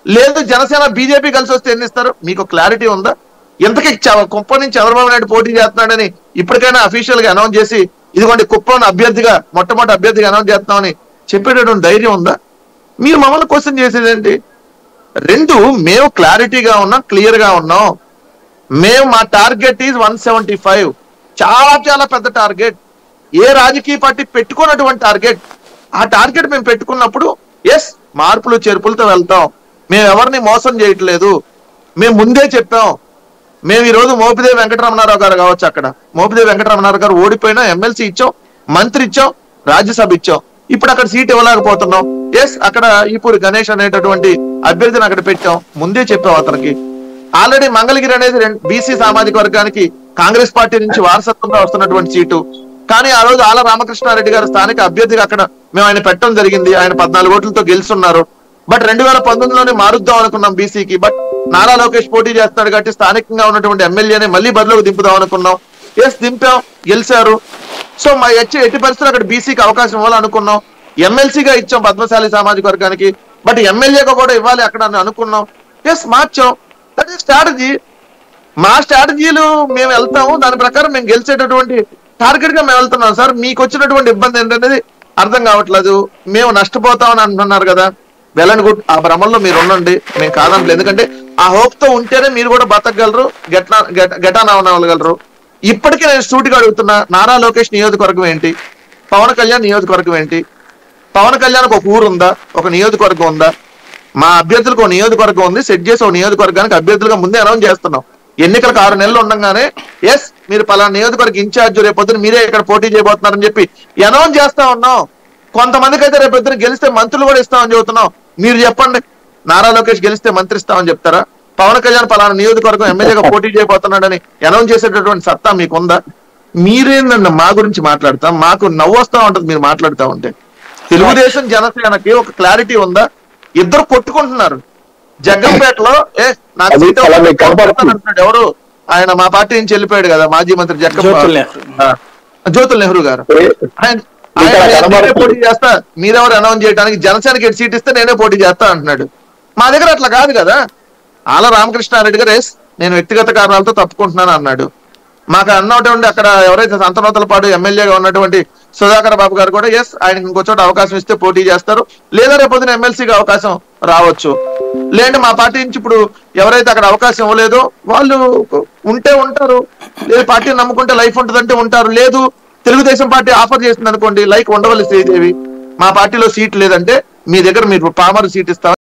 లేదు జనసేన బీజేపీ కలిసి వస్తే ఎన్ని ఇస్తారు మీకు క్లారిటీ ఉందా ఇంతకీ చ- కుప్పం నుంచి చంద్రబాబు నాయుడు పోటీ చేస్తున్నాడని ఇప్పటికైనా అఫీషియల్ గా అనౌన్స్ చేసి ఇదిగోండి కుప్పం అభ్యర్థిగా మొట్టమొదటి అభ్యర్థిగా అనౌన్స్ చేస్తామని చెప్పేటటువంటి ధైర్యం ఉందా మీరు మమ్మల్ని క్వశ్చన్ చేసేది ఏంటి రెండు మేము క్లారిటీగా ఉన్నాం క్లియర్ గా ఉన్నాం మేము మా target is one seventy five చాలా చాలా పెద్ద టార్గెట్ ఏ రాజకీయ పార్టీ పెట్టుకున్నటువంటి టార్గెట్ ఆ టార్గెట్ మేము పెట్టుకున్నప్పుడు ఎస్ మార్పులు చేర్పులతో వెళ్తాం మేము ఎవరిని మోసం చేయట్లేదు మేము ముందే చెప్పాం మేము ఈ రోజు మోపిదేవి వెంకటరమణారావు గారు కావచ్చు అక్కడ మోపిదేవి వెంకటరమణారావు గారు ఓడిపోయినా ఎమ్మెల్సీ ఇచ్చాం మంత్రి ఇచ్చాం రాజ్యసభ ఇచ్చాం ఇప్పుడు అక్కడ సీట్ ఇవ్వలేకపోతున్నాం ఎస్ అక్కడ ఈపూరి గణేష్ అనేటటువంటి అభ్యర్థిని అక్కడ పెట్టాం ముందే చెప్పాం అతనికి ఆల్రెడీ మంగళగిరి అనేది బీసీ సామాజిక వర్గానికి కాంగ్రెస్ పార్టీ నుంచి వారసత్వంగా వస్తున్నటువంటి సీటు కానీ ఆ రోజు ఆల రామకృష్ణారెడ్డి గారు స్థానిక అభ్యర్థిగా అక్కడ మేము ఆయన పెట్టడం జరిగింది ఆయన పద్నాలుగు ఓట్లతో గెలుస్తున్నారు బట్ రెండు వేల పంతొమ్మిదిలోనే మారుద్దాం అనుకున్నాం బీసీకి బట్ నారా లోకేష్ పోటీ చేస్తాడు కాబట్టి స్థానికంగా ఉన్నటువంటి ఎమ్మెల్యేని మళ్ళీ బరిలోకి దింపుదాం అనుకున్నాం ఎస్ దింపాం గెలిచారు సో మా ఎచ్చి ఎట్టి పరిస్థితులు అక్కడ బీసీకి అవకాశం ఇవ్వాలనుకున్నాం ఎమ్మెల్సీగా ఇచ్చాం పద్మశాలి సామాజిక వర్గానికి బట్ ఎమ్మెల్యేగా కూడా ఇవ్వాలి అక్కడ అని అనుకున్నాం ఎస్ మార్చాం దట్ ఈస్ స్ట్రాటజీ మా స్ట్రాటజీలు మేము వెళ్తాము దాని ప్రకారం మేము గెలిచేటటువంటి టార్గెట్ గా మేము వెళ్తున్నాం సార్ మీకు వచ్చినటువంటి ఇబ్బంది ఏంటనేది అర్థం కావట్లేదు మేము నష్టపోతామని అంటున్నారు కదా వెల్ గుడ్ ఆ భ్రమంలో మీరు ఉండండి మేము కాదనలేదు ఎందుకంటే ఆ హోప్ తో ఉంటేనే మీరు కూడా బతకగలరు గెటా గెటాన్ అవనగలరు ఇప్పటికీ నేను సూటిగా అడుగుతున్నా నారా లోకేష్ నియోజకవర్గం ఏంటి పవన్ కళ్యాణ్ నియోజకవర్గం ఏంటి పవన్ కళ్యాణ్ ఒక ఊరు ఉందా ఒక నియోజకవర్గం ఉందా మా అభ్యర్థులకు ఒక నియోజకవర్గం ఉంది సెట్ చేసి ఒక నియోజకవర్గానికి అభ్యర్థులుగా ముందే అనౌన్స్ చేస్తున్నాం ఎన్నికలకు ఆరు నెలలు ఉండగానే ఎస్ మీరు పలానా నియోజకవర్గ ఇన్ఛార్జ్ రేపొద్దున మీరే ఇక్కడ పోటీ చేయబోతున్నారని చెప్పి అనౌన్స్ చేస్తా ఉన్నాం కొంతమందికి అయితే రేపొద్దున గెలిస్తే మంత్రులు కూడా ఇస్తామని చెబుతున్నాం మీరు చెప్పండి నారా లోకేష్ గెలిస్తే మంత్రి ఇస్తామని చెప్తారా పవన్ కళ్యాణ్ పలానా నియోజకవర్గం ఎమ్మెల్యేగా పోటీ చేయబోతున్నాడని అనౌన్స్ చేసేటటువంటి సత్తా మీకుందా మీరేందండి మా గురించి మాట్లాడతాం మాకు నవ్వు వస్తా ఉంటది మీరు మాట్లాడుతా ఉంటే తెలుగుదేశం జనసేనకి ఒక క్లారిటీ ఉందా ఇద్దరు కొట్టుకుంటున్నారు జగ్గంపేటలో ఏ నాకు అది సీట్ చాలా మీకు కనపడుతుంది. అంటున్నాడు ఎవరు ఆయన మా పార్టీ నుంచి వెళ్ళిపోయాడు కదా మాజీ మంత్రి జగ్గం జ్యోతుల్ నెహ్రూ. ఆ, జ్యోతుల్ నెహ్రూ గారు ఆయన ఇంకా ఆయన కనబడుతుంది. నేనే పోటీ చేస్తా మీరెవరు అనౌన్స్ చేయడానికి జనసేనకి ఎటు సీట్ ఇస్తే నేనే పోటీ చేస్తా అంటున్నాడు మా దగ్గర అట్లా కాదు కదా ఆల రామకృష్ణారెడ్డి గారు ఎస్ నేను వ్యక్తిగత కారణాలతో తప్పుకుంటున్నాను అన్నాడు మాకు అన్నటువంటి అక్కడ ఎవరైతే సంతనోతలపాడు ఎమ్మెల్యేగా ఉన్నటువంటి సుధాకర్ బాబు గారు కూడా ఎస్ ఆయనకి ఇంకో చోట అవకాశం ఇస్తే పోటీ చేస్తారు లేదా రేపొద్దున ఎమ్మెల్సీగా అవకాశం రావచ్చు లేదంటే మా పార్టీ నుంచి ఇప్పుడు ఎవరైతే అక్కడ అవకాశం ఇవ్వలేదో వాళ్ళు ఉంటే ఉంటారు లేదు పార్టీని నమ్ముకుంటే లైఫ్ ఉంటుందంటే ఉంటారు లేదు తెలుగుదేశం పార్టీ ఆఫర్ చేసింది అనుకోండి లైక్ ఉండవల్లి శ్రీదేవి మా పార్టీలో సీట్ లేదంటే మీ దగ్గర మీరు పామర్ సీట్ ఇస్తాం